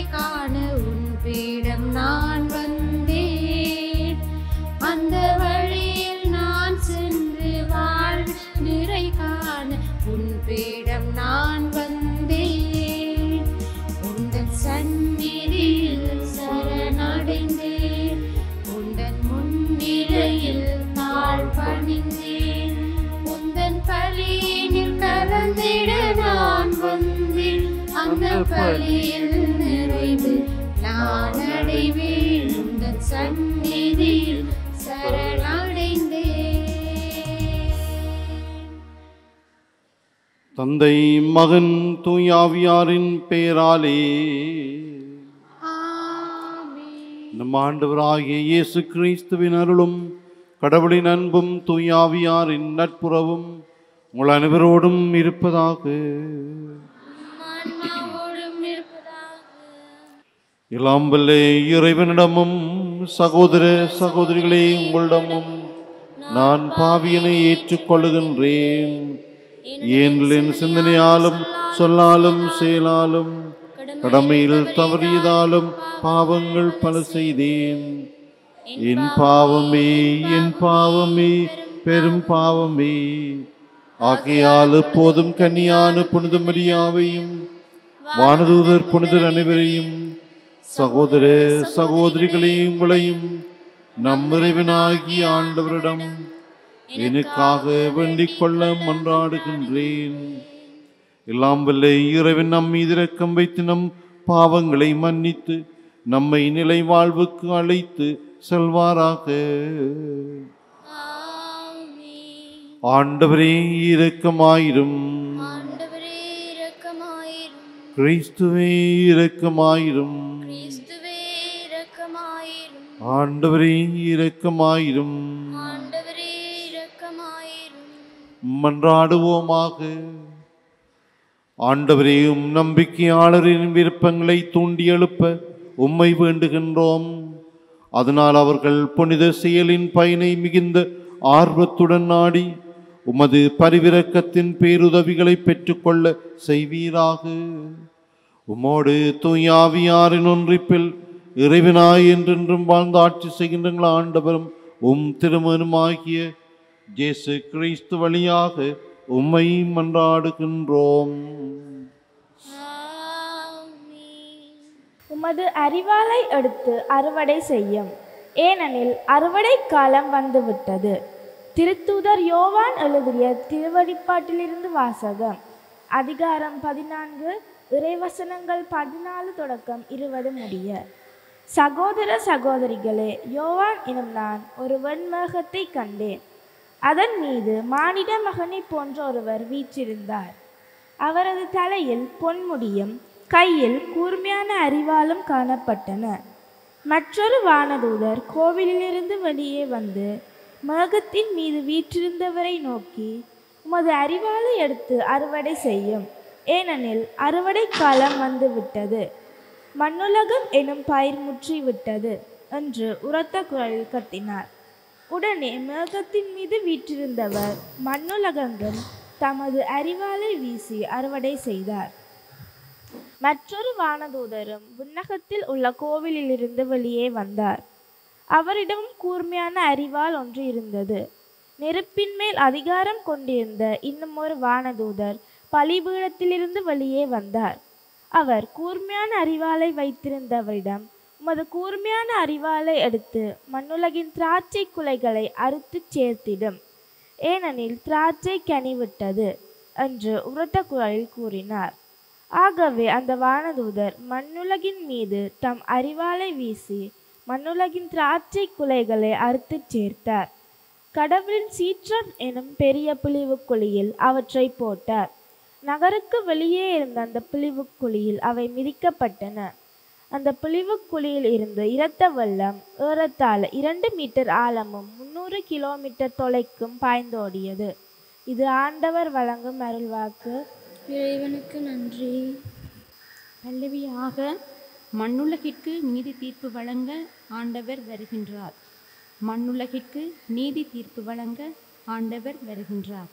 காண உன் பீடம் நான் வந்தேன் அந்த வழியில் நான் சென்று வாழ் நிறை காண உன் பீடம் நான் வந்தேன் உந்தன் சந்நிதியில் சரணடைந்தேன் உந்தன் முன்னிலையில் தாழ் பணிந்தேன் உந்தன் பலியினில் கலந்திட நான் வந்தேன் அந்த பலியில் நிறைவு நான் அடைவேன் உந்தன் சந்நிதியில் சரணடைந்தேன் தந்தை மகன் தூயாவியாரின் பெயராலே ஆமென். நம் ஆண்டவராகிய இயேசு கிறிஸ்துவின் அருளும் கடவுளின் அன்பும் தூயாவியாரின் நட்புறவும் உங்கள் அனைவரோடும் இருப்பதாக ஆன்மாவோடும் இருப்பதாக எல்லாம் வல்ல இறைவனிடமும் சகோதர சகோதரிகளே உங்களிடமும் நான் பாவியனை ஏற்றுக்கொள்ளுகின்றேன் ஏனெனில் என் சிந்தனையாலும் சொல்லாலும் செயலாலும் கடமையில் தவறியதாலும் பாவங்கள் பல செய்தேன் என் பாவமே என் பாவமே பெரும் பாவமே ஆகையால் எப்போதும் கன்னியான புனித மரியாவையும் வானதூதர் புனிதர் அனைவரையும் சகோதர சகோதரிகளையும் உங்களையும் நம் இறைவனாகிய ஆண்டவரிடம் எனக்காக வேண்டிக் கொள்ள மன்றாடுகின்றேன் எல்லாம் வல்ல இறைவன் நம் மீது இரக்கம் வைத்து நம் பாவங்களை மன்னித்து நம்மை நிலை வாழ்வுக்கு அழைத்து செல்வாராக ஆமென். ஆண்டவரே இரக்கமாயிரும் ஆண்டவரே இரக்கமாயிரும் கிறிஸ்துவே இரக்கமாயிரும் கிறிஸ்துவே இரக்கமாயிரும் ஆண்டவரே இரக்கமாயிரும் ஆண்டவரே இரக்கமாயிரும் மன்றாடுவோமாக ஆண்டவரையும் நம்பிக்கையாளரின் விருப்பங்களை தூண்டி எழுப்ப உம்மை வேண்டுகின்றோம் அதனால் அவர்கள் புனித செயலின் பயனை மிகுந்த ஆர்வத்துடன் நாடி உமது பரிவிரக்கத்தின் பேருதவிகளை பெற்றுக்கொள்ள செய்வீராக உமோடு தூயாவியாரின் ஒன்றிப்பில் இறைவனாய் என்றென்றும் வாழ்ந்து ஆட்சி செய்கின்ற ஆண்டவரும் உம் திருமணமாகிய இயேசு கிறிஸ்து வழியாக உம்மை மன்றாடுகின்றோம் ஆமென். உமது அறிவாலை எடுத்து அறுவடை செய்யும் ஏனெனில் அறுவடை காலம் வந்துவிட்டது திருத்தூதர் யோவான் எழுதிய திருவடிப்பாட்டிலிருந்து வாசகம் அதிகாரம் பதினான்கு இறைவசனங்கள் பதினாலு தொடக்கம் இருபது முடிய சகோதர சகோதரிகளே யோவான் எனும் நான் ஒரு வெண்மேகத்தை கண்டேன் அதன் மீது மானிட மகனை போன்ற ஒருவர் வீற்றிருந்தார் அவரது தலையில் பொன்முடியும் கையில் கூர்மையான அரிவாளும் காணப்பட்டன மற்றொரு வானதூதர் கோவிலிலிருந்து வெளியே வந்து மேகத்தின் மீது வீற்றிருந்தவரை நோக்கி உமது அரிவாளை எடுத்து அறுவடை செய்யும் ஏனெனில் அறுவடை காலம் வந்துவிட்டது மண்ணுலகம் எனும் பயிர் முற்றிவிட்டது என்று உரத்த குரலில் கத்தினார் உடனே மேகத்தின் மீது வீற்றிருந்தவர் மண்ணுலகங்கள் தமது அறிவாலை வீசி அறுவடை செய்தார் மற்றொரு வானதூதரும் விண்ணகத்தில் உள்ள கோவிலிலிருந்து வெளியே வந்தார் அவரிடம் கூர்மையான அறிவால் ஒன்று இருந்தது நெருப்பின் மேல் அதிகாரம் கொண்டிருந்த இன்னும் ஒரு வானதூதர் பலிபீடத்திலிருந்து வெளியே வந்தார் அவர் கூர்மையான அறிவாலை வைத்திருந்தவரிடம் உமது கூர்மையான அறிவாலை எடுத்து மண்ணுலகின் திராட்சை குலைகளை அறுத்துச் சேர்த்திடும் ஏனெனில் திராட்சை கனிவிட்டது என்று உரத்த குரலில் கூறினார் ஆகவே அந்த வானதூதர் மண்ணுலகின் மீது தம் அறிவாலை வீசி மண்ணுலகின் திராட்சை குலைகளை அறுத்துச் சேர்த்தார் கடவுளின் சீற்றம் எனும் பெரிய புலிவுக்குழியில் அவற்றை போட்டார் நகருக்கு வெளியே இருந்த அந்த புலிவுக்குழியில் அவை மிதிக்கப்பட்டன அந்த புலிவுக்குழியில் இருந்து இரத்த வெள்ளம் ஏறத்தாழ இரண்டு மீட்டர் ஆழமும் முன்னூறு கிலோமீட்டர் தொலைக்கும் பாய்ந்தோடியது இது ஆண்டவர் வழங்கும் அருள்வாக்கு இறைவனுக்கு நன்றி பல்லவியாக மண்ணுலகிற்கு நீதி தீர்ப்பு வழங்க ஆண்டவர் வருகின்றார் மண்ணுலகிற்கு நீதி தீர்ப்பு வழங்க ஆண்டவர் வருகின்றார்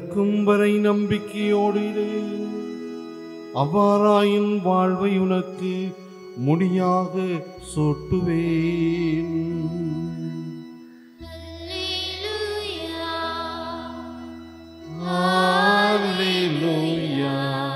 இறக்கும் வரை நம்பிக்கையோடு இரு அவ்வாறாயின் வாழ்வை உனக்கு முடியாக சூட்டுவேன் அல்லேலூயா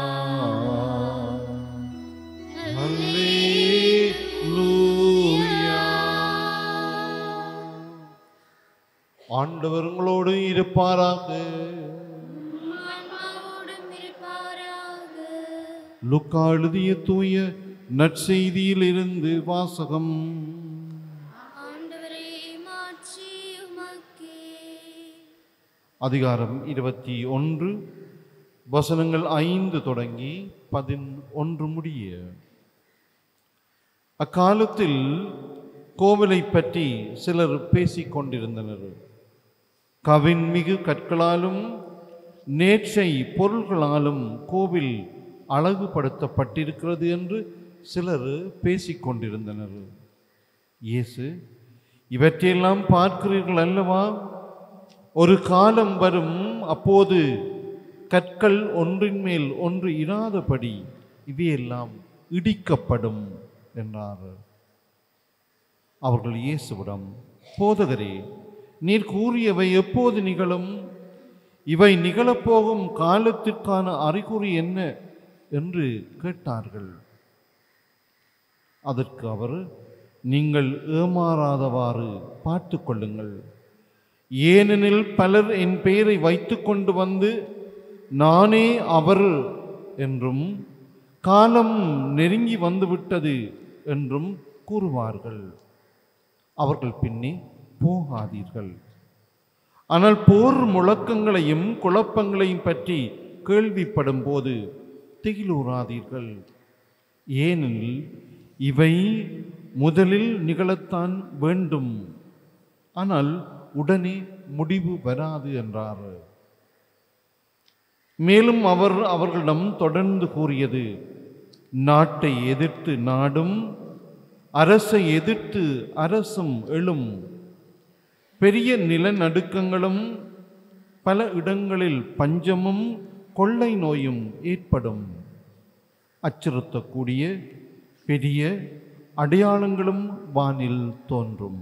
ஆண்டவர் உங்களோடு இருப்பாராக ஆன்மாவோடும் இருப்பாராக லுக்கா எழுதிய தூய நற்செய்தியில் இருந்து வாசகம் ஆண்டவரே மாட்சி உமக்கே அதிகாரம் இருபத்தி ஒன்று வசனங்கள் ஐந்து தொடங்கி பதினொன்று முடிய அக்காலத்தில் கோவிலை பற்றி சிலர் பேசிக் கொண்டிருந்தனர் கவின்மிகு கற்களாலும் நேற்றை பொருள்களாலும் கோவில் அழகுபடுத்தப்பட்டிருக்கிறது என்று சிலர் பேசிக் கொண்டிருந்தனர் இயேசு இவற்றையெல்லாம் பார்க்கிறீர்கள் அல்லவா ஒரு காலம் வரும் அப்போது கற்கள் ஒன்றின் மேல் ஒன்று இராதபடி இவையெல்லாம் இடிக்கப்படும் என்றார் அவர்கள் இயேசுவிடம் போதகரே நீர் கூறியவை எப்போது நிகழும் இவை நிகழப்போகும் காலத்திற்கான அறிகுறி என்ன என்று கேட்டார்கள் அதற்கு அவர் நீங்கள் ஏமாறாதவாறு பார்த்து கொள்ளுங்கள் ஏனெனில் பலர் என் பெயரை வைத்து கொண்டு வந்து நானே அவர் என்றும் காலம் நெருங்கி வந்துவிட்டது என்றும் கூறுவார்கள் அவர்கள் பின்னே போகாதீர்கள் ஆனால் போர் முழக்கங்களையும் குழப்பங்களையும் பற்றி கேள்விப்படும் போது திகிலூறாதீர்கள் ஏனெனில் இவை முதலில் நிகழத்தான் வேண்டும் ஆனால் உடனே முடிவு வராது என்றார் மேலும் அவர் அவர்களிடம் தொடர்ந்து கூறியது நாட்டை எதிர்த்து நாடும் அரசை எதிர்த்து அரசும் எழும் பெரிய நிலநடுக்கங்களும் பல இடங்களில் பஞ்சமும் கொள்ளை நோயும் ஏற்படும் அச்சுறுத்தக்கூடிய பெரிய அடையாளங்களும் வானில் தோன்றும்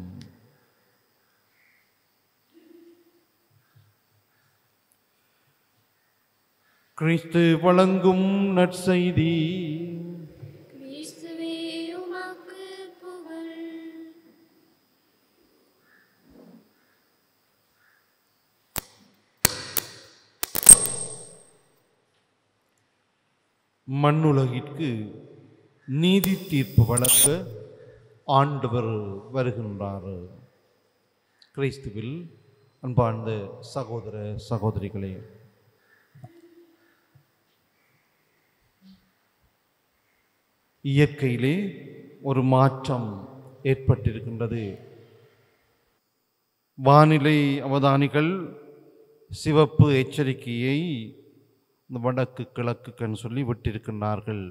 கிறிஸ்து வழங்கும் நற்செய்தி கிறிஸ்துவே உமக்கு புகழ் மண்ணுலகிற்கு நீதி தீர்ப்பு வழங்க ஆண்டவர் வருகின்றார் கிறிஸ்துவில் அன்பார்ந்த சகோதர சகோதரிகளே இயற்கையிலே ஒரு மாற்றம் ஏற்பட்டிருக்கின்றது வானிலை அவதானிகள் சிவப்பு எச்சரிக்கையை இந்த வடக்கு கிழக்கு கண் சொல்லி விட்டிருக்கின்றார்கள்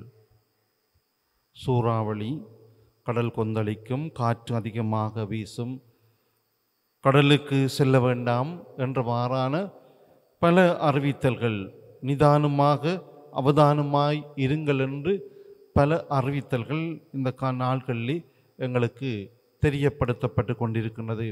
சூறாவளி கடல் கொந்தளிக்கும் காற்று அதிகமாக வீசும் கடலுக்கு செல்ல வேண்டாம் என்றவாறான பல அறிவித்தல்கள் நிதானமாக அவதானமாய் இருங்கள் என்று பல அறிவித்தல்கள் இந்த கா நாட்களிலே எங்களுக்கு தெரியப்படுத்தப்பட்டு கொண்டிருக்கின்றது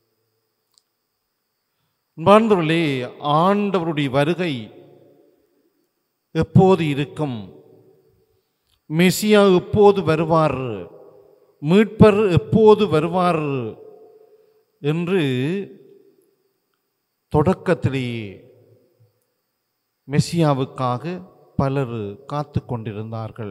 அன்பார்ந்தவர்களே ஆண்டவருடைய வருகை எப்போது இருக்கும் மெசியா எப்போது வருவார் மீட்பர் எப்போது வருவார் என்று தொடக்கத்திலேயே மெசியாவுக்காக பலர் காத்து கொண்டிருந்தார்கள்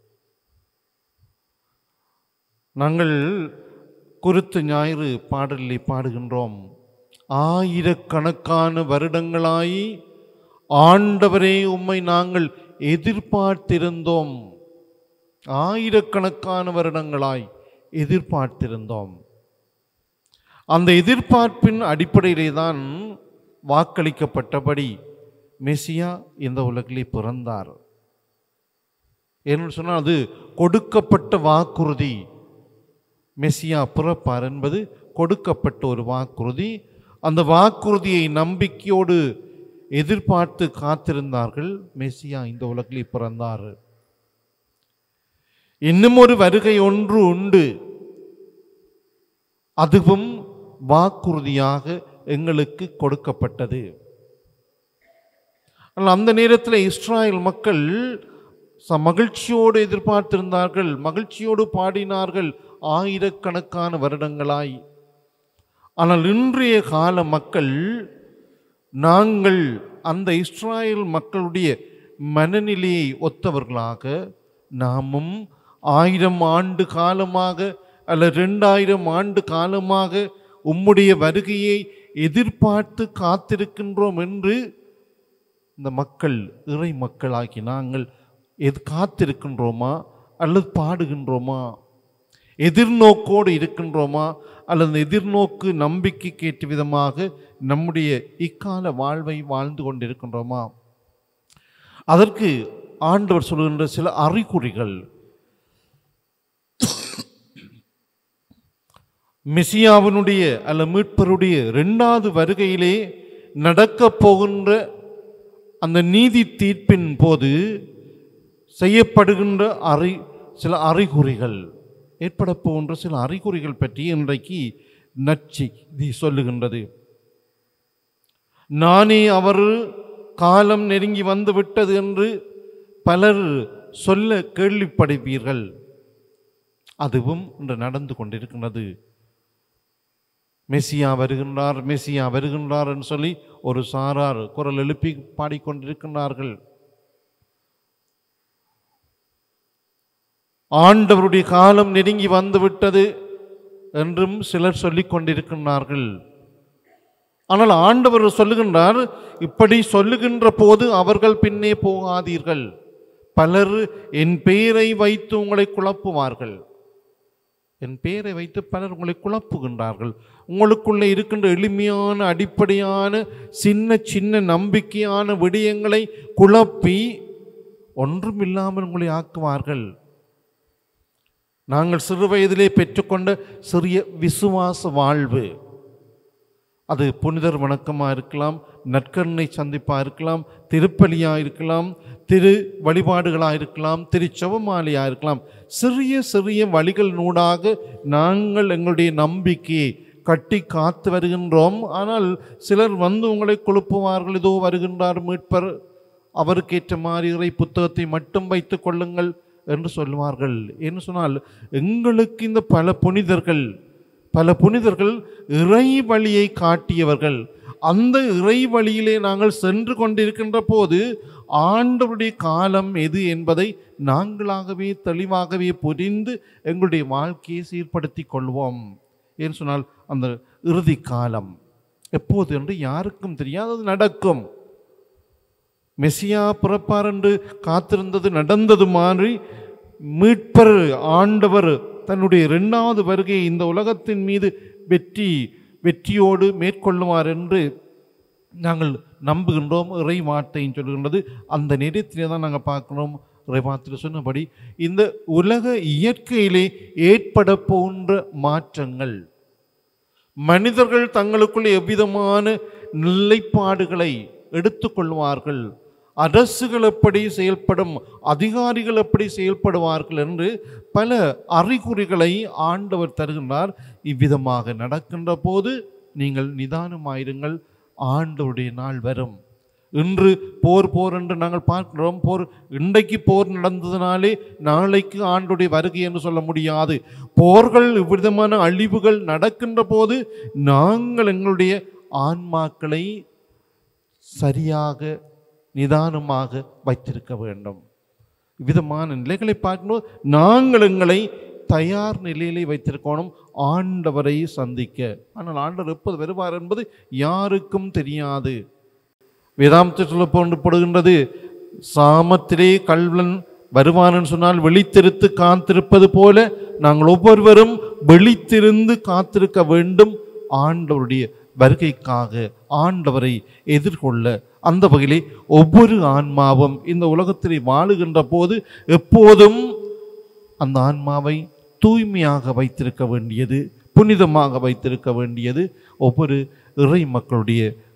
நாங்கள் குருத்து ஞாயிறு பாடலில் பாடுகின்றோம் ஆயிரக்கணக்கான வருடங்களாய் ஆண்டவரே உம்மை நாங்கள் எதிர்பார்த்திருந்தோம் ஆயிரக்கணக்கான வருடங்களாய் எதிர்பார்த்திருந்தோம் அந்த எதிர்பார்ப்பின் அடிப்படையிலே தான் வாக்களிக்கப்பட்டபடி மெசியா இந்த உலகிலே பிறந்தார் ஏன்னு சொன்னால் அது கொடுக்கப்பட்ட வாக்குறுதி மெசியா பிறப்பார் என்பது கொடுக்கப்பட்ட ஒரு வாக்குறுதி அந்த வாக்குறுதியை நம்பிக்கையோடு எதிர்பார்த்து காத்திருந்தார்கள் மெசியா இந்த உலகிலே பிறந்தார் இன்னும் ஒரு வருகை ஒன்று உண்டு அதுவும் வாக்குறுதியாக எங்களுக்கு கொடுக்கப்பட்டது ஆனால் அந்த நேரத்தில் இஸ்ராயல் மக்கள் ச- மகிழ்ச்சியோடு எதிர்பார்த்திருந்தார்கள் மகிழ்ச்சியோடு பாடினார்கள் ஆயிரக்கணக்கான வருடங்களாய் ஆனால் இன்றைய கால மக்கள் நாங்கள் அந்த இஸ்ராயல் மக்களுடைய மனநிலையை ஒத்தவர்களாக நாமும் ஆயிரம் ஆண்டு காலமாக அல்ல ரெண்டாயிரம் ஆண்டு காலமாக உம்முடைய வருகையை எதிர்பார்த்து காத்திருக்கின்றோம் என்று இந்த மக்கள் இறை மக்களாகி நாங்கள் எது காத்திருக்கின்றோமா அல்லது பாடுகின்றோமா எதிர்நோக்கோடு இருக்கின்றோமா அல்லது எதிர்நோக்கு நம்பிக்கைக்கு ஏற்ற விதமாக நம்முடைய இக்கால வாழ்வை வாழ்ந்து கொண்டிருக்கின்றோமா அதற்கு ஆண்டவர் சொல்கின்ற சில அறிகுறிகள் மெசியாவினுடைய அல்ல மீட்பருடைய இரண்டாவது வருகையிலே நடக்கப் போகின்ற அந்த நீதி தீர்ப்பின் போது செய்யப்படுகின்ற அறி சில அறிகுறிகள் ஏற்பட போகின்ற சில அறிகுறிகள் பற்றி இன்றைக்கு நற்செய்தி சொல்லுகின்றது நானே அவர் காலம் நெருங்கி வந்து விட்டது என்று பலர் சொல்ல கேள்விப்படுவீர்கள் அதுவும் இன்று நடந்து கொண்டிருக்கின்றது மெஸ்ஸியா வருகின்றார் மெஸ்ஸியா வருகின்றார் என்று சொல்லி ஒரு சாரார் குரல் எழுப்பி பாடிக்கொண்டிருக்கின்றார்கள் ஆண்டவருடைய காலம் நெருங்கி வந்து விட்டது என்றும் சிலர் சொல்லிக் கொண்டிருக்கின்றார்கள் ஆனால் ஆண்டவர் சொல்லுகின்றார் இப்படி சொல்லுகின்ற போது அவர்கள் பின்னே போகாதீர்கள் பலர் என் பெயரை வைத்து உங்களை குழப்புவார்கள் என் பெயரை வைத்து பலர் உங்களை குழப்புகின்றார்கள் உங்களுக்குள்ளே இருக்கின்ற எளிமையான அடிப்படையான சின்ன சின்ன நம்பிக்கையான விடயங்களை குழப்பி ஒன்றுமில்லாமல் உங்களை ஆக்குவார்கள் நாங்கள் சிறு வயதிலே பெற்றுக்கொண்ட சிறிய விசுவாச வாழ்வு அது புனிதர் வணக்கமாக இருக்கலாம் நற்கருணை சந்திப்பாக இருக்கலாம் திருப்பலியாக இருக்கலாம் திரு வழிபாடுகளாக இருக்கலாம் திருச்செவமாலையாக இருக்கலாம் சிறிய சிறிய வழிகள் நூடாக நாங்கள் எங்களுடைய நம்பிக்கையை கட்டி காத்து வருகின்றோம் ஆனால் சிலர் வந்து உங்களை குழுப்புவார்கள் இதோ வருகின்றார் மீட்பர் அவருக்கேற்ற மாதிரி இறை புத்தகத்தை மட்டும் வைத்துக் கொள்ளுங்கள் என்று சொல்லுவார்கள் என்று சொன்னால் எங்களுக்கு இந்த பல புனிதர்கள் பல புனிதர்கள் இறை வழியை காட்டியவர்கள் அந்த இறை வழியிலே நாங்கள் சென்று கொண்டிருக்கின்ற போது ஆண்டவருடைய காலம் எது என்பதை நாங்களாகவே தெளிவாகவே புரிந்து எங்களுடைய வாழ்க்கையை சீர்படுத்தி கொள்வோம் ஏன்னு சொன்னால் அந்த இறுதி காலம் எப்போது என்று யாருக்கும் தெரியாது அது நடக்கும் மெசியா பிறப்பார் என்று காத்திருந்தது நடந்தது மாதிரி மீட்பர் ஆண்டவர் தன்னுடைய இரண்டாவது வருகையை இந்த உலகத்தின் மீது வெற்றி வெற்றியோடு மேற்கொள்ளுவார் என்று நாங்கள் நம்புகின்றோம் இறை வார்த்தையும் சொல்கின்றது அந்த நேரத்திலே தான் நாங்கள் பார்க்கிறோம் இறை வார்த்தையில் சொன்னபடி இந்த உலக இயற்கையிலே ஏற்பட போன்ற மாற்றங்கள் மனிதர்கள் தங்களுக்குள்ள எவ்விதமான நிலைப்பாடுகளை எடுத்துக்கொள்வார்கள் அரசுகள் எப்படி செயல்படும் அதிகாரிகள் எப்படி செயல்படுவார்கள் என்று பல அறிகுறிகளை ஆண்டவர் தருகின்றார் இவ்விதமாக நடக்கின்ற போது நீங்கள் நிதானமாயிருங்கள் ஆண்டவருடைய நாள் வரும் இன்று போர் போர் என்று நாங்கள் பார்க்கிறோம் போர் இன்றைக்கு போர் நடந்ததினாலே நாளைக்கு ஆண்டுடைய வருகை என்று சொல்ல முடியாது போர்கள் இவ்விதமான அழிவுகள் நடக்கின்ற போது நாங்கள் எங்களுடைய ஆன்மாக்களை சரியாக நிதானமாக வைத்திருக்க வேண்டும் விதமான நிலைகளை பார்க்கும்போது நாங்கள் எங்களை தயார் நிலையிலே வைத்திருக்கணும் ஆண்டவரை சந்திக்க ஆனால் ஆண்டவர் எப்போது வருவார் என்பது யாருக்கும் தெரியாது வேதாந்தத்தில் சொல்லப்படுகின்றது சாமத்திலே கல்வன் வருவான்னு சொன்னால் விழித்திருத்து காத்திருப்பது போல நாங்கள் ஒவ்வொருவரும் விழித்திருந்து காத்திருக்க வேண்டும் ஆண்டவருடைய வருகைக்காக ஆண்டவரை எதிர்கொள்ள அந்த வகையிலே ஒவ்வொரு ஆன்மாவும் இந்த உலகத்திலே வாழுகின்ற போது எப்போதும் அந்த ஆன்மாவை தூய்மையாக வைத்திருக்க வேண்டியது புனிதமாக வைத்திருக்க வேண்டியது ஒவ்வொரு இறை மக்களுடைய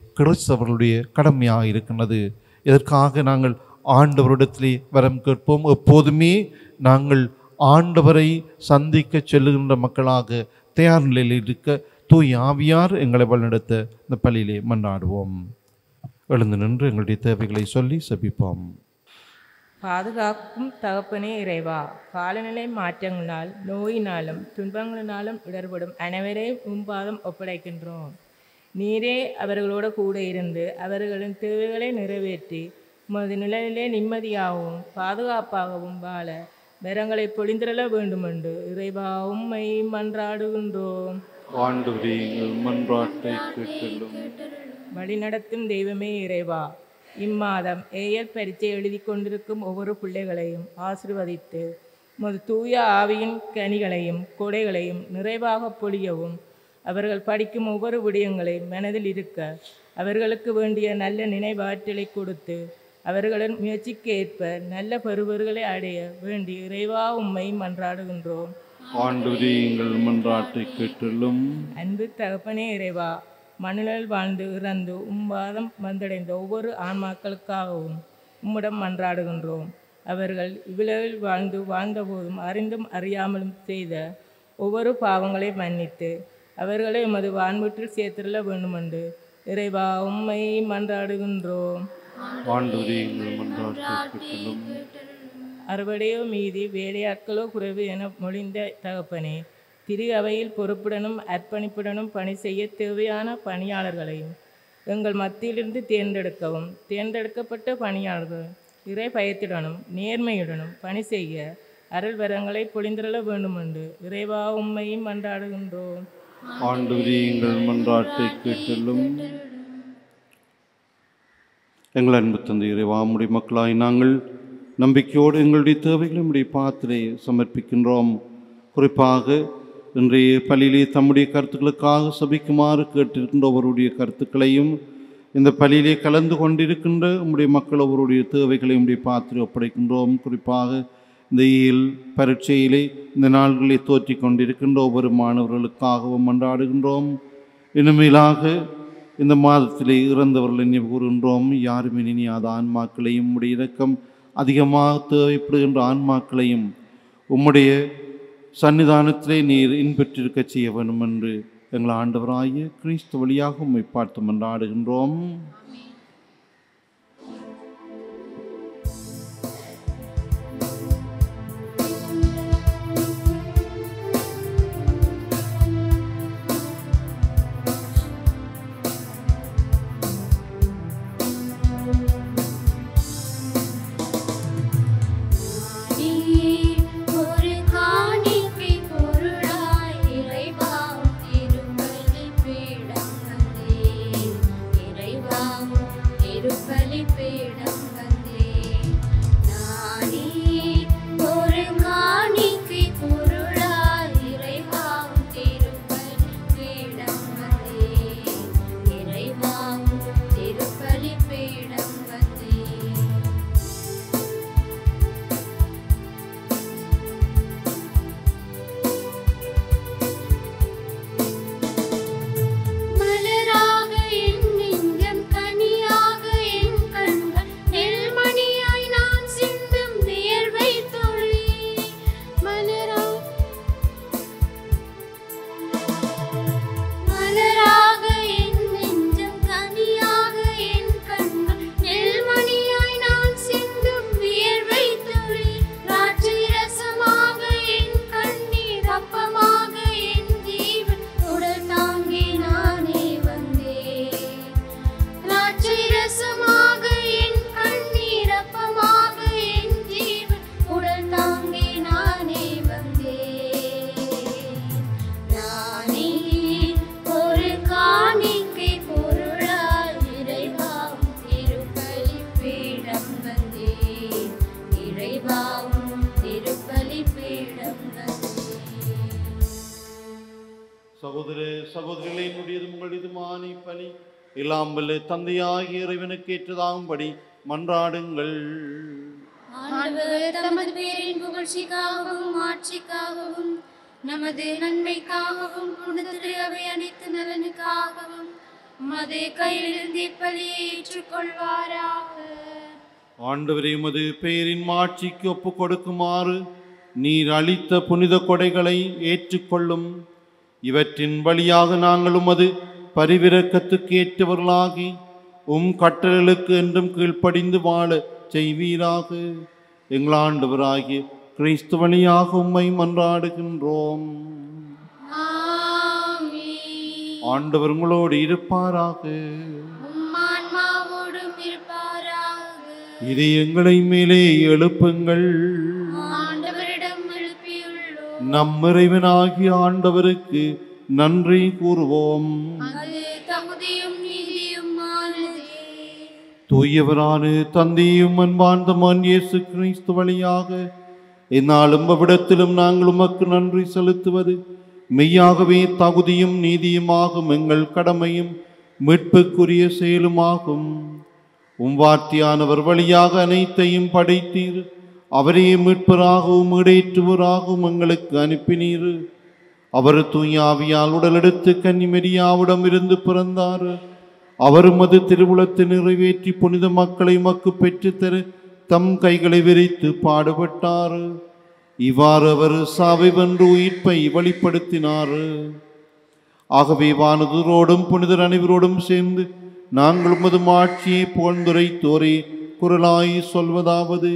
கிறிஸ்தவர்களுடைய கடமையாக இருக்கின்றது இதற்காக நாங்கள் ஆண்டவரிடத்திலே வரம் கேட்போம் எப்போதுமே நாங்கள் ஆண்டவரை சந்திக்க செல்லுகின்ற மக்களாக தயார் நிலையில் இருக்க தூய் ஆவியார் எங்களை வழிநடத்த இந்த பள்ளியிலே மன்றாடுவோம் எழுந்து நின்று எங்களுடைய தேவைகளை சொல்லி செபிப்போம் பாதுகாக்கும் தகப்பனே இறைவா காலநிலை மாற்றங்களால் நோயினாலும் துன்பங்களினாலும் இடர்படும் அனைவரையும் உம்பாதம் ஒப்படைக்கின்றோம் நீரே அவர்களோடு கூட இருந்து அவர்களின் தேவைகளை நிறைவேற்றி உமது நிலையிலே நிம்மதியாகவும் பாதுகாப்பாகவும் வாழ வரங்களை பொழிந்திரள வேண்டுமென்று இறைவா உம்மை மன்றாடுகின்றோம் ஆண்டவரே எங்கள் மன்றாட்டை கேட்கலும் வழிநடத்தும் தெய்வமே இறைவா இம்மாதம் ஏஎல் பரீட்சை எழுதி கொண்டிருக்கும் ஒவ்வொரு பிள்ளைகளையும் ஆசிர்வதித்து உமது தூய ஆவியின் கனிகளையும் கொடைகளையும் நிறைவாக பொழியவும் அவர்கள் படிக்கும் ஒவ்வொரு விடயங்களையும் மனதில் இருக்க அவர்களுக்கு வேண்டிய நல்ல நினைவாற்றலை கொடுத்து அவர்களின் முயற்சிக்கு ஏற்ப நல்ல பருவர்களை அடைய வேண்டி இறைவா உம்மை மன்றாடுகின்றோம் ஆண்டவரே எங்கள் மன்றாட்டை கேட்டலும் அன்பு தகப்பனே இறைவா மண்ணில் வாழ்ந்து இறந்து உம்பாதம் வந்தடைந்த ஒவ்வொரு ஆன்மாக்களுக்காகவும் உம்மிடம் மன்றாடுகின்றோம் அவர்கள் இவ்வுலகில் வாழ்ந்து வாழ்ந்தபோதும் அறிந்தும் அறியாமலும் செய்த ஒவ்வொரு பாவங்களை மன்னித்து அவர்களை உமது வான்வீட்டில் சேர்த்திருள வேண்டுமென்று இறைவா உம்மை மன்றாடுகின்றோம் ஆண்டவரே எங்கள் மன்றாட்டை கேட்டலும் அறுவடையோ மீதி வேலையாட்களோ குறைவு என மொழிந்த தகப்பனே திரு அவையில் பொறுப்புடனும் அர்ப்பணிப்புடனும் பணி செய்ய தேவையான பணியாளர்களையும் எங்கள் மத்தியிலிருந்து தேர்ந்தெடுக்கவும் தேர்ந்தெடுக்கப்பட்ட பணியாளர்கள் இறை பயத்துடனும் நேர்மையுடனும் பணி செய்ய அருள் வரங்களை பொழிந்திரள வேண்டுமென்று இறைவா உம்மையும் மன்றாடுகின்றோம் ஆண்டவரே எங்கள் மன்றாட்டை கேட்டலும் எங்கள் அன்பு தந்தை இறைவா உம்முடைய மக்களாய் நாங்கள் நம்பிக்கையோடு எங்களுடைய தேவைகளை உடைய பாத்திரை சமர்ப்பிக்கின்றோம் குறிப்பாக இன்றைய பள்ளியிலே தம்முடைய கருத்துக்களுக்காக சபிக்குமாறு கேட்டிருக்கின்ற ஒருவருடைய கருத்துக்களையும் இந்த பள்ளியிலே கலந்து கொண்டிருக்கின்ற உம்முடைய மக்கள் ஒருவருடைய தேவைகளை உம்முடைய பாத்திரை ஒப்படைக்கின்றோம் குறிப்பாக இந்த இயல் பரீட்சையிலே இந்த நாள்களை தோற்றி கொண்டிருக்கின்ற ஒவ்வொரு மாணவர்களுக்காகவும் மன்றாடுகின்றோம் இனிமேலாக இந்த மாதத்திலே இறந்தவர்களை நினைவு கூறுகின்றோம் யாருமே நினையாத ஆன்மாக்களையும் உம்முடைய இரக்கம் அதிகமாக தேவைப்படுகின்ற ஆன்மாக்களையும் உம்முடைய சன்னிதானத்திலே நீர் இன்பெற்றிருக்க செய்ய வேண்டும் என்று எங்கள் ஆண்டவராகிய கிறிஸ்து வழியாக உம்மை பார்த்து மன்றாடுகின்றோம் ஒரு காணிக்கை பொருளாய் இறைவா திருப்பலி பீடம் வந்தேன் இறைவா திருப்பலி பீடம் வந்தேன் நானே ஒரு காணிக்கை பொருளாய் இறைவா திருப்பலி பீடம் வந்தேன் இறைவா திருப்பலி பீடம் வந்தேன் மலராக என் நெஞ்சம் கனியாக என் கண்கள் நெல்மணியாய் நான் சிந்தும் வியர்வை துளி மலரா மலராக என் நெஞ்சம் கனியாக என் கண்கள் நெல்மணியாய் நான் சிந்தும் வியர்வை துளி ராட்சை ரசமாக என் கண்ணீர் அப்பமாக என் ஜீவன் உடல் தாங்கி நானே வந்தேன் திராட்சை ரசமாக என் கண்ணீர் அப்பமாக என் ஜீவன் உடல் தாங்கி நானே வந்தேன் நானே ஒரு காணிக்கை பொருளாய் இறைவாம் திருப்பலி பீடம் வந்தேன் இறைவாம் திருப்பலி பீடம் வந்தேன் சகோதர சகோதரிகளே என்னுடையதும் உங்களுடையதுமான பணி எல்லாம் வல்ல தந்தையாகிய இறைவனுக்கு ஏற்றதாகும்படி மன்றாடுங்கள் ஆண்டவர் தமது பேரின் புகழ்ச்சிக்காகவும் ஆட்சிக்காகவும் நமது நன்மைக்காகவும் புனிதத்திலே அவை அனைத்து நலனுக்காகவும் உமது கையிலிருந்து இப்பலியை ஏற்றுக்கொள்வாராக ஆண்டவரே உமது பெயரின் மாட்சிக்கு ஒப்பு கொடுக்குமாறு நீர் அளித்த புனித கொடைகளை ஏற்றுக்கொள்ளும் இவற்றின் வழியாக நாங்கள் உமது பரிவிரக்கத்துக்கு ஏற்றவர்களாகி உம் கட்டளைகளுக்கு என்றும் கீழ்ப்படிந்து வாழ செய்வீராக எங்கள் ஆண்டவராகிய கிறிஸ்து வழியாக உம்மை மன்றாடுகின்றோம் ஆமென். ஆண்டவர் உங்களோடு இருப்பாராக உம் ஆன்மாவோடும் இருப்பாராக இது எங்களை மேலே எழுப்புங்கள் ஆண்டவரிடம் எழுப்பியுள்ளோம் நம் இறைவனாகிய ஆண்டவருக்கு நன்றி கூறுவோம் அது தகுதியும் நீதியும் ஆனதே தூயவரான தந்தையும் அன்பார்ந்தமான் இயேசு கிறிஸ்து வழியாக என்னாலும் அவ்விடத்திலும் நாங்கள் உமக்கு நன்றி செலுத்துவது மெய்யாகவே தகுதியும் நீதியுமாகும் எங்கள் கடமையும் மீட்புக்குரிய செயலுமாகும் உம் வார்த்தையானவர் வழியாக அனைத்தையும் படைத்தீர் அவரே மீட்பராகவும் இடேற்றுவராகவும் எங்களுக்கு அனுப்பினீர் அவர் தூயாவியால் உடலெடுத்து கன்னிமெரியாவிடம் இருந்து பிறந்தார் அவர் மது திருவுளத்தை நிறைவேற்றி புனித மக்களை மக்கு பெற்றுத்தர தம் கைகளை விரித்து பாடுபட்டார் இவ்வாறு அவர் சாவை வென்று உயிர்ப்பை வெளிப்படுத்தினார் ஆகவே வானதூரோடும் புனிதர் அனைவரோடும் சேர்ந்து நாங்கள் உமது மாட்சியை புகழ்ந்துரைத்தோரே குரலாய் சொல்வதாவது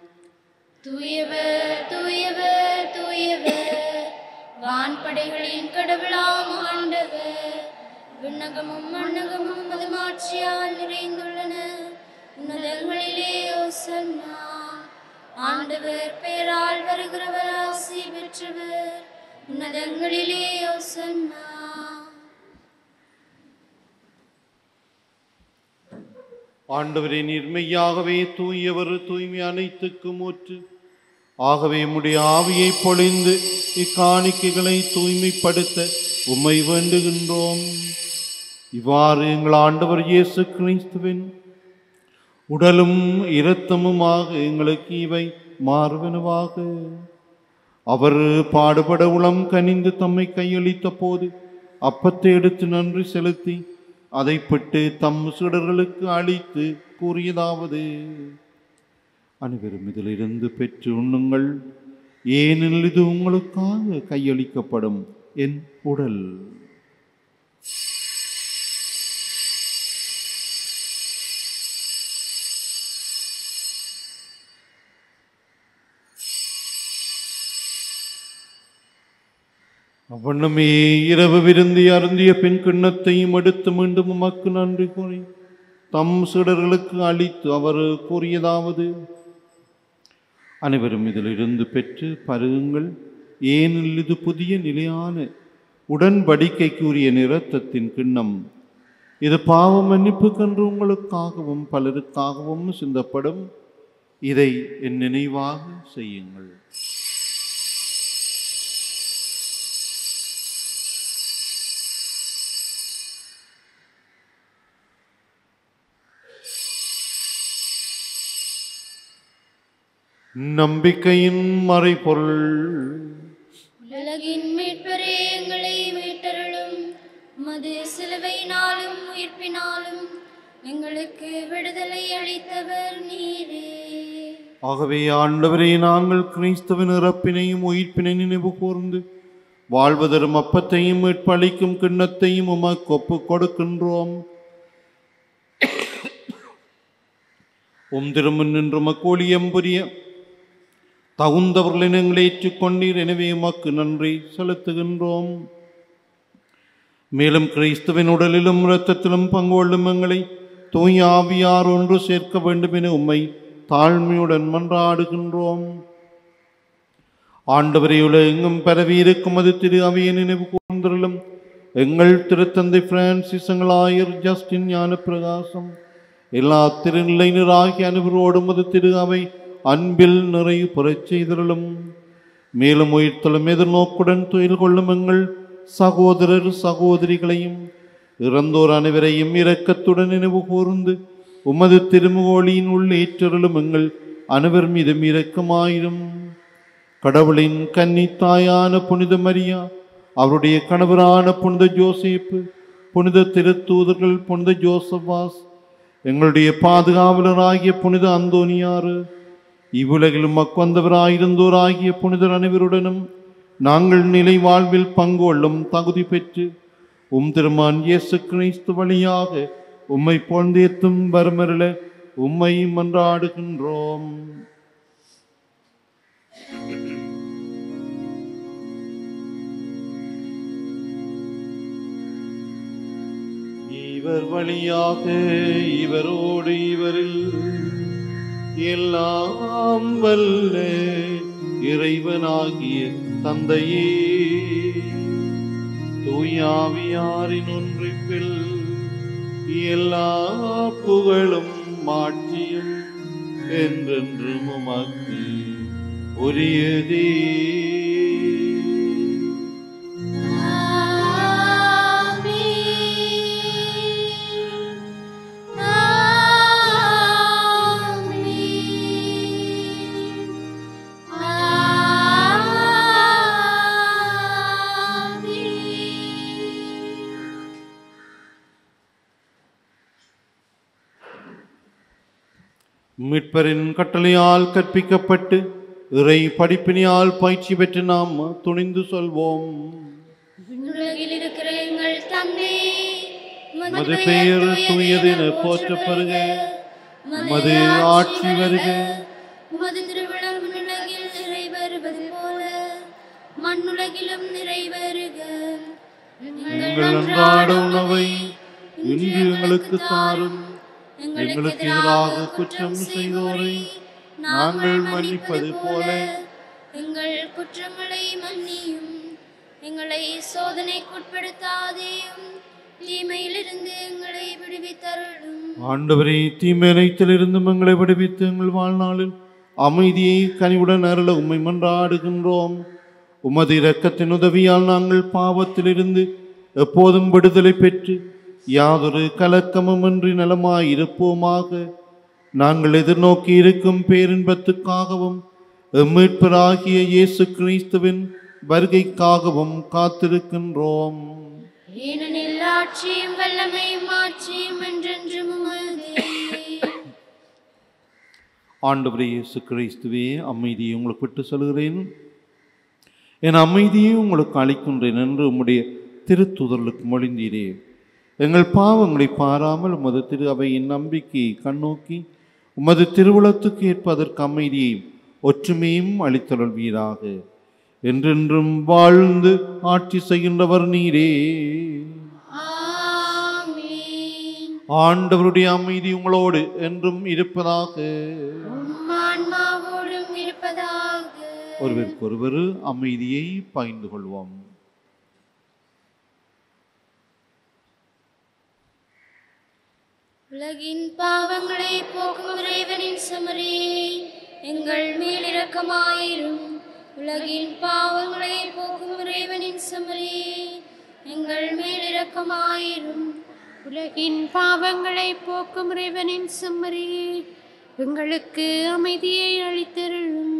தூயவர் தூயவர் தூயவர் வான்படைகளின் கடவுளாம் ஆண்டவர் விண்ணகமும் மண்ணகமும் மதுமாட்சியால் நிறைந்துள்ளன உன்னதங்களிலே ஓசன்னா ஆண்டவர் பெயரால் வருகிறவர் ஆசி பெற்றவர் உன்னதங்களிலே ஓசன்னா ஆண்டவரே நீர்மையாகவே தூயவர் தூய்மை அனைத்துக்கும் ஊற்று ஆகவே உம்முடைய ஆவியை பொழிந்து இக்காணிக்கைகளை தூய்மைப்படுத்த உம்மை வேண்டுகின்றோம் இவ்வாறு எங்கள் ஆண்டவர் இயேசு கிறிஸ்துவின் உடலும் இரத்தமுமாக எங்களுக்கு இவை மாறுவனவாக அவர் பாடுபட உளம் கனிந்து தம்மை கையளித்த போது அப்பத்தை எடுத்து நன்றி செலுத்தி அதை பிட்டு தம் சீடர்களுக்கு அளித்து கூறியதாவது அனைவரும் இதிலிருந்து பெற்று உண்ணுங்கள் ஏனெனில் இது உங்களுக்காக கையளிக்கப்படும் என் உடல் அவ்வண்ணமே இரவு விருந்தி அருந்திய பெண் கிண்ணத்தையும் எடுத்து மீண்டும் உமக்கு நன்றி கூறி தம் சீடர்களுக்கு அளித்து அவர் கூறியதாவது அனைவரும் இதிலிருந்து பெற்று பருகுங்கள் ஏனெனில் இது புதிய நிலையான உடன்படிக்கைக்குரிய நிறத்தத்தின் கிண்ணம் இது பாவ மன்னிப்புக்கென்று உங்களுக்காகவும் பலருக்காகவும் சிந்தப்படும் இதை என் நினைவாக செய்யுங்கள் நம்பிக்கையின் மறைபொருள் உலகின் மீட்பரே எங்களை மீட்டருளும் மது சிலுவையினாலும் உயிர்ப்பினாலும் எங்களுக்கு விடுதலை அளித்தவர் நீரே ஆகவே ஆண்டவரே நாங்கள் கிறிஸ்துவின் இறப்பினையும் உயிர்ப்பினை நினைவு கூர்ந்து வாழ்வதரும் அப்பத்தையும் மீட்பளிக்கும் கிண்ணத்தையும் உமக்கு ஒப்புக் கொடுக்கின்றோம் உம் திருமுன் நின்று மக்கோழியம் புரிய தகுந்தவர்களின் எங்களை ஏற்றுக்கொண்டீர் எனவே உமக்கு நன்றி செலுத்துகின்றோம் மேலும் கிறிஸ்துவின் உடலிலும் இரத்தத்திலும் பங்கு கொள்ளும் எங்களை தூய் ஆவியார் ஒன்று சேர்க்க வேண்டும் என உம்மை தாழ்மையுடன் மன்றாடுகின்றோம் ஆண்டவரை உலகெங்கும் பரவி இருக்கும் அது திரு அவையை நினைவு கூர்ந்திருளும் எங்கள் திருத்தந்தை பிரான்சிஸ் எங்கள் ஆயர் ஜஸ்டின் ஞான பிரகாசம் எல்லா திருநிலையினராகிய அனைவரோடும் அது திரு அவை அன்பில் நிறைவு பெறச் செய்திருளும் மேலும் உயிர்த்தலும் எதிர்நோக்குடன் துயில் கொள்ளும் எங்கள் சகோதரர் சகோதரிகளையும் இறந்தோர் அனைவரையும் இரக்கத்துடன் நினைவு கூர்ந்து உமது திருமுகோளியின் உள் ஏற்றருளும் எங்கள் அனைவர் மீதும் இரக்கமாயிரும் கடவுளின் கன்னி தாயான புனித மரியா அவருடைய கணவரான புனித ஜோசேப்பு புனித திருத்தூதர்கள் புனித ஜோசபாஸ் எங்களுடைய பாதுகாவலராகிய புனித அந்தோனியாறு இவ்வுலகிலும் மக்வந்தவராயிருந்தோராகிய புனிதர் அனைவருடனும் நாங்கள் நிலை வாழ்வில் பங்கு கொள்ளும் தகுதி பெற்று உம் திருமான் இயேசு கிறிஸ்து வழியாக உம்மை பொழுந்தேத்தும் வரமருள உம்மை மன்றாடுகின்றோம் இவர் வழியாக இவரோடு இவரில் எல்லாம் வல்ல இறைவனாகிய தந்தையே தூயாவியாரின் ஒன்றிப்பில் எல்லா புகழும் மாட்சியும் என்றென்றும் உமக்கு உரியதே மீட்பரின் கட்டளையால் கற்பிக்கப்பட்டு இறை படிப்பினியால் பயிற்சி பெற்று நாம் துணிந்து சொல்வோம் உலகில் இருக்கிற எங்கள் தந்தை மது பெயர் தூயதென போற்றப் பெறுக மது ஆட்சி வருக உமது திருவிழம் உலகில் நிறைவேறுவது போல மண்ணுலகிலும் நிறைவேறுக எங்கள் அன்றாட உணவை இன்று எங்களுக்கு தாரும் எங்களுக்கு எதிராக குற்றம் செய்தோரை நாங்கள் மன்னிப்பது போல எங்கள் குற்றங்களை மன்னியும் எங்களை சோதனைக்குட்படுத்தாதேயும் தீமையிலிருந்து எங்களை விடுவித்தருளும் ஆண்டவரே தீமையிலிருந்தும் எங்களை விடுவித்து எங்கள் வாழ்நாளில் அமைதியை கனிவுடன் அருள உம்மை மன்றாடுகின்றோம் உமது இரக்கத்தின் உதவியால் நாங்கள் பாவத்திலிருந்து எப்போதும் விடுதலை பெற்று யாதொரு கலக்கமுமின்றி நலமாயிருப்போமாக நாங்கள் எதிர்நோக்கி இருக்கும் பேரின்பத்துக்காகவும் எம்மீட்பராகிய இயேசு கிறிஸ்துவின் வருகைக்காகவும் காத்திருக்கின்றோம் ஏனெனில் ஆட்சியும் வல்லமையும் ஆட்சியும் என்றென்றும் உமதே ஆண்டவரே இயேசு கிறிஸ்துவே அமைதியை உங்களுக்கு விட்டு சொல்கிறேன் என் அமைதியை உங்களுக்கு அளிக்கின்றேன் என்று உம்முடைய திருத்துதலுக்கு மொழிந்தீரே எங்கள் பாவங்களை பாராமல் உமது திரு அவையின் நம்பிக்கையை கண்ணோக்கி உமது திருவுளத்துக்கு ஏற்பதற்கு அமைதியையும் ஒற்றுமையும் அளித்தருள்வீராக என்றென்றும் வாழ்ந்து ஆட்சி செய்கின்றவர் நீரே ஆமென் ஆண்டவருடைய அமைதி உங்களோடு என்றும் இருப்பதாக உம் ஆன்மாவோடும் இருப்பதாக ஒருவருக்கொருவர் அமைதியை பகிர்ந்து கொள்வோம் உலகின் பாவங்களை போக்கும் இறைவனின் சமரியே எங்கள் மேலிரக்கமாயிரும் உலகின் பாவங்களை போக்கும் இறைவனின் சமரியே எங்கள் மேலிரக்கமாயிரும் உலகின் பாவங்களை போக்கும் இறைவனின் செம்மறியே எங்களுக்கு அமைதியை அளித்தருளும்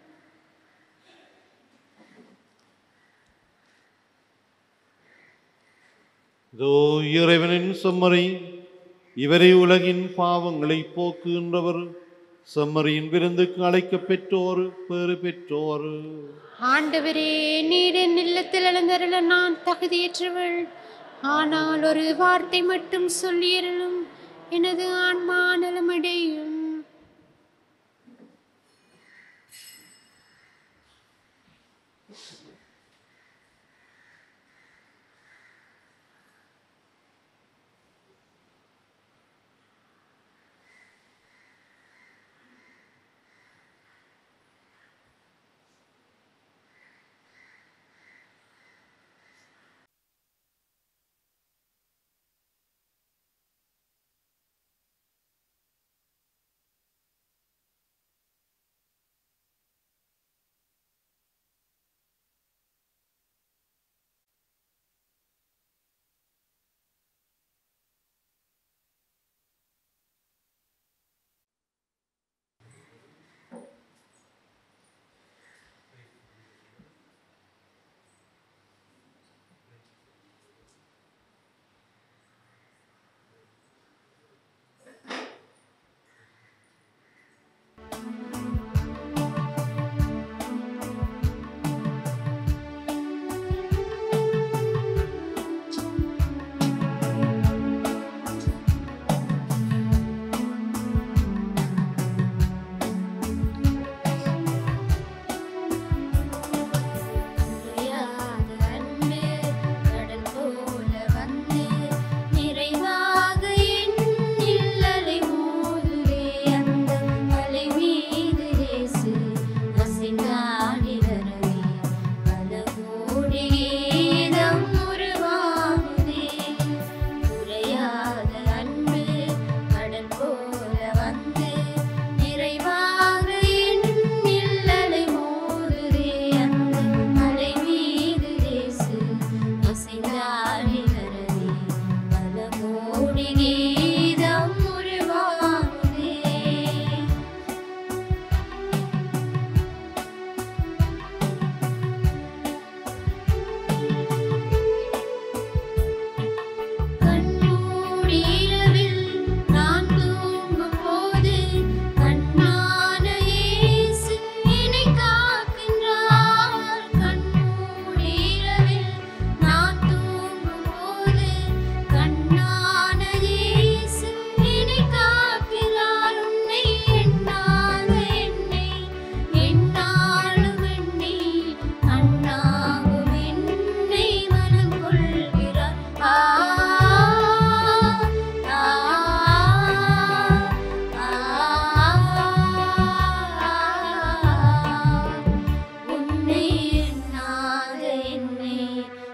இதோ இறைவனின் செம்மறை இவரை உலகின் பாவங்களை போக்குகின்றவர் செம்மறியின் விருந்துக்கு அழைக்கப் பெற்றோர் பேறு பெற்றோர் ஆண்டவரே நீரின் இல்லத்தில் எழுந்தருள நான் தகுதியற்றவள் ஆனால் ஒரு வார்த்தை மட்டும் சொல்லியருளும் எனது ஆன்மா நலமடையும்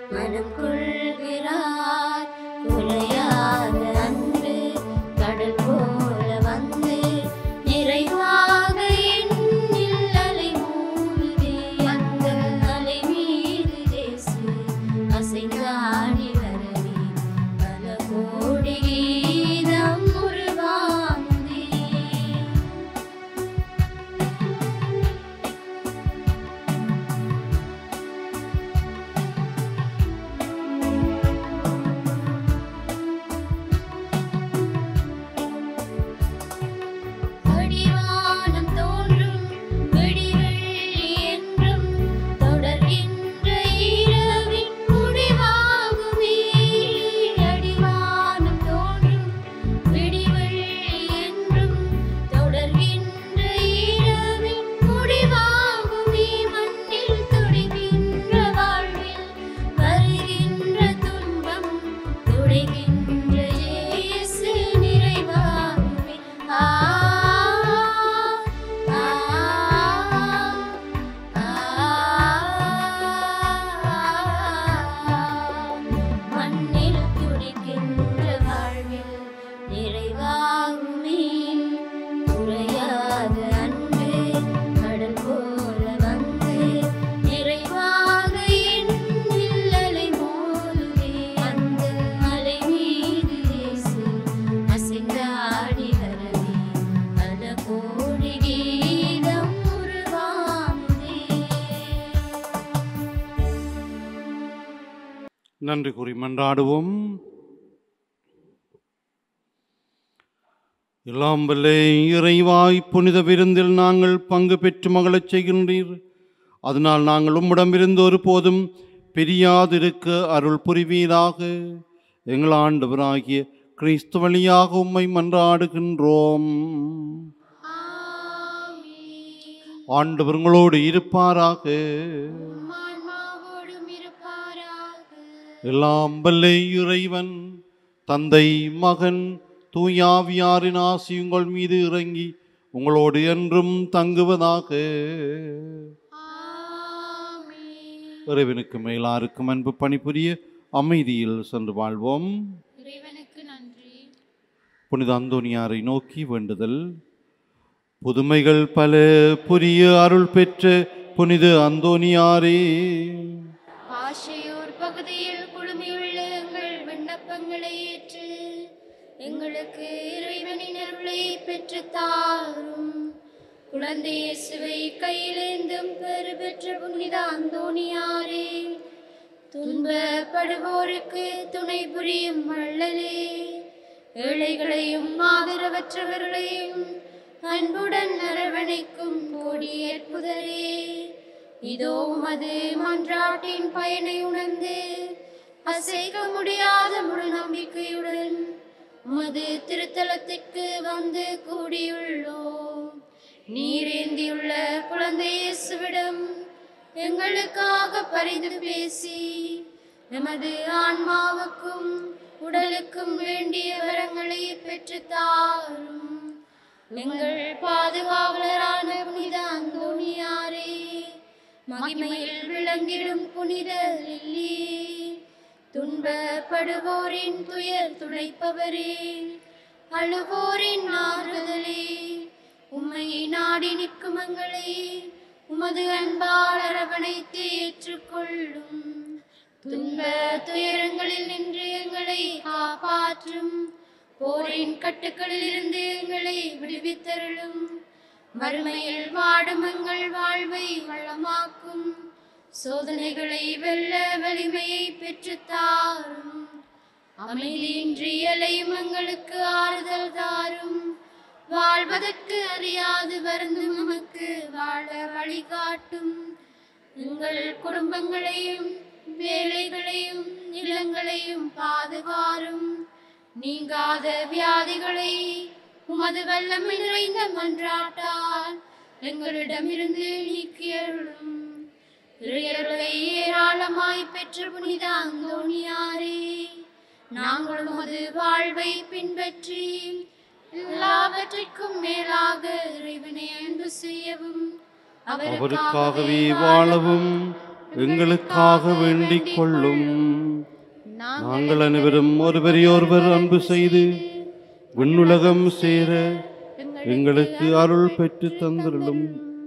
மனம் கொள்கிறார் குறையாத அன்பு கடல் போல வந்து நிறைவாக என்னில் அலை மூடுதே அந்த அலை மீது தேசு அசைந்தாடி வரவே பல கோடி கீதம் உருவானதே அடிவானம் தோன்றும் வெடிவெள்ளி என்றும் தொடர்கின்ற இரவின் முடிவாகுமே அடிவானம் தோன்றும் வெடிவெள்ளி என்றும் தொடர்கின்ற இரவின் முடிவாகுமே மண்ணில் துடிக்கின்ற வாழ்வில் வருகின்ற துன்பம் துடைகின்ற இயேசு நிறைவாகுமே ஆ ஆ ஆ மண்ணில் துடிக்கின்ற வாழ்வில் நிறைவாகுமே குறையாத அன்பு கடல் போல வந்து நிறைவாக என்னில் அலை மோதுதே அந்த அலை மீது இயேசு அசைந்தாடி வரவே பல கோடி கீதம் உருவானதே நன்றி கூறி மன்றாடுவோம் எல்லாம் வல்ல இறைவாய் புனித விருந்தில் நாங்கள் பங்கு பெற்று மகளச் செய்கின்றீர் அதனால் நாங்கள் உம்மிடமிருந்து ஒருபோதும் பிரியாதிருக்க அருள் புரிவீராக எங்கள் ஆண்டவராகிய கிறிஸ்து வழியாக உம்மை மன்றாடுகின்றோம் ஆண்டவர் உங்களோடு இருப்பாராக ஆன்மாவோடும் இருப்பாராக எல்லாம் வல்ல இறைவன் தந்தை மகன் தூயாவியாரின் ஆசி உங்கள் மீது இறங்கி உங்களோடு என்றும் தங்குவதாக ஆமென். இறைவனுக்கு மேலாருக்கும் அன்பு பணிபுரிய அமைதியில் சென்று வாழ்வோம் இறைவனுக்கு நன்றி புனித அந்தோனியாரை நோக்கி வேண்டுதல் புதுமைகள் பல புரிய அருள் பெற்ற புனித அந்தோனியாரே ஆசையூர் பகுதியில் குழுமியுள்ள எங்கள் விண்ணப்பங்களை ஏற்று எங்களுக்கு இறைவனின் அருளை பெற்று தாரும் குழந்தை இயேசுவை கையிலேந்தும் பெறு பெற்ற புனித அந்தோணியாரே துன்பப்படுவோருக்கு துணை புரியும் வள்ளலே ஏழைகளையும் ஆதரவற்றவர்களையும் அன்புடன் அரவணைக்கும் கொடியேற்புதரே இதோ உமது மன்றாட்டின் பயனை உணர்ந்து அசைக்க முடியாத முழு நம்பிக்கையுடன் உமது திருத்தலத்திற்கு வந்து கூடியுள்ளோம் நீரேந்தியுள்ள குழந்தை இயேசுவிடம் எங்களுக்காக பரிந்து பேசி எமது ஆன்மாவுக்கும் உடலுக்கும் வேண்டிய வரங்களை பெற்றுத் தாரும் எங்கள் பாதுகாவலரான புனித அந்தோணியாரே மகிமையில் விளங்கிடும் புனித லில்லி துன்பப்படுவோரின் துயர் துடைப்பவரே அழுவோரின் ஆறுதலே உம்மை நாடி நிற்கும் எங்களை உமது அன்பால் அரவணைத்து ஏற்றுக்கொள்ளும் துன்ப துயரங்களில் நின்று எங்களை காப்பாற்றும் போரின் கட்டுக்களில் இருந்து எங்களை விடுவித்தருளும் வறுமையில் வாடும் எங்கள் வாழ்வை வளமாக்கும் சோதனைகளை வெல்ல வலிமையை பெற்றுத் தாரும் அமைதியின்றி அலையும் எங்களுக்கு ஆறுதல் தாரும் வாழ்வதற்கு அறியாது வருந்தும் நமக்கு வாழ வழிகாட்டும் எங்கள் குடும்பங்களையும் வேலைகளையும் நிலங்களையும் பாதுகாரும் நீங்காத வியாதிகளை உமது வல்லமை நிறைந்த மன்றாட்டால் எங்களிடமிருந்து நீக்கியருளும் இறையர்களை ஏராளமாய் பெற்ற புனித அந்தோணியாரே நாங்கள் உமது வாழ்வை பின்பற்றி எல்லாவற்றிற்கும் மேலாக இறைவனை அன்பு செய்யவும் அவருக்காகவே வாழவும் எங்களுக்காக வேண்டிக் கொள்ளும் நாங்கள் அனைவரும் ஒருவரையொருவர் அன்பு செய்து விண்ணுலகம் சேர எங்களுக்கு அருள் பெற்று தந்திருளும்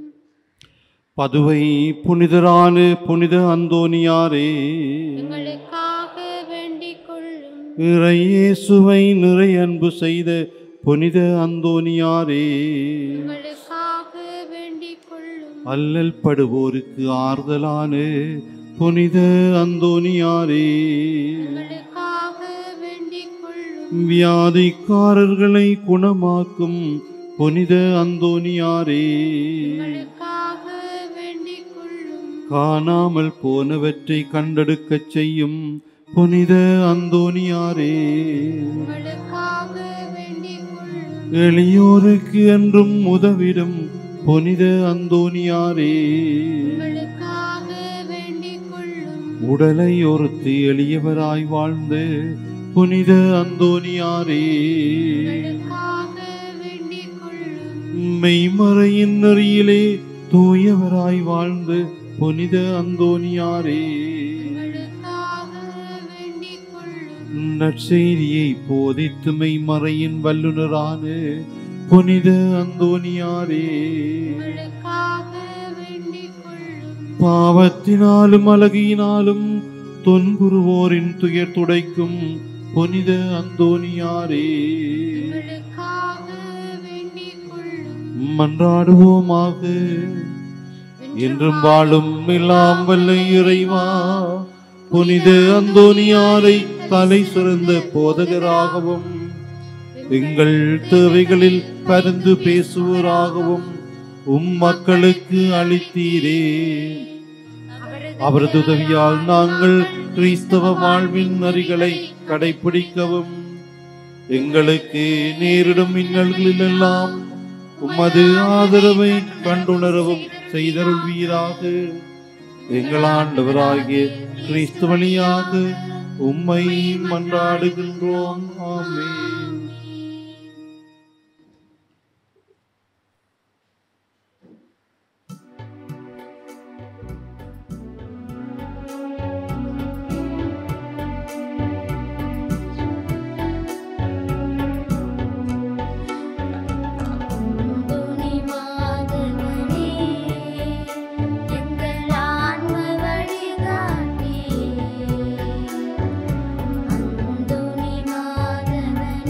பதுவை புனிதரான புனித அந்தோனியாரே எங்களுக்காக வேண்டிக் கொள்ளும் இறையேசுவை நிறை அன்பு செய்த புனித அந்தோனியாரே எங்களுக்காக வேண்டிக் கொள்ளும் அல்லல் படுவோருக்கு ஆறுதலான புனித அந்தோனியாரே எங்களுக்காக வேண்டிக் கொள்ளும் வியாதிக்காரர்களை குணமாக்கும் புனித அந்தோனியாரே எங்களுக்காக வேண்டிக் கொள்ளும் காணாமல் போனவற்றை கண்டெடுக்கச் செய்யும் புனித அந்தோனியாரே எங்களுக்காக வேண்டிக் கொள்ளும் எளியோருக்கு என்றும் உதவிடும் புனித அந்தோனியாரே எங்களுக்காக வேண்டிக் கொள்ளும் உடலை ஒருத்தி எளியவராய் வாழ்ந்து புனித அந்தோனியாரே எங்களுக்காக வேண்டிக் கொள்ளும் மெய்மறையின் நெறியிலே தூயவராய் வாழ்ந்து புனித அந்தோனியாரே எங்களுக்காக வேண்டிக் கொள்ளும் நற்செய்தியை போதித்து மெய்மறையின் வல்லுனரான புனித அந்தோனியாரே எங்களுக்காக வேண்டிக் கொள்ளும் பாவத்தினாலும் அழகியினாலும் தொன்புறுவோரின் துயர் துடைக்கும் புனித அந்தோனியாரே எங்களுக்காக வேண்டிக் கொள்ளும் மன்றாடுவோமாக என்றும் வாழும் எல்லாம் வல்ல இறைவா புனித அந்தோனியாரை தலை சிறந்த போதகராகவும் எங்கள் தேவைகளில் பரிந்து பேசுவோராகவும் உம் மக்களுக்கு அளித்தீரே அவரது உதவியால் நாங்கள் கிறிஸ்தவ வாழ்வின் நெறிகளை கடைபிடிக்கவும் எங்களுக்கு நேரிடும் இன்னல்களிலெல்லாம் உமது ஆதரவை கண்டுணரவும் செய்தருள்வீராக எங்கள் ஆண்டவராகிய கிறிஸ்து வழியாக உம்மை மன்றாடுகின்றோம் ஆமென் துணி மாதவனே எங்கள் ஆன்ம வழிகாட்டி அந்துணி மாதவனே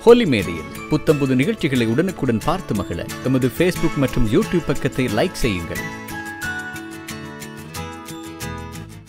கொல்லிமேடையில் புத்தம்புது நிகழ்ச்சிகளை உடனுக்குடன் பார்த்து மகிழ எமது ஃபேஸ்புக் மற்றும் யூடியூப் பக்கத்தை லைக் செய்யுங்கள்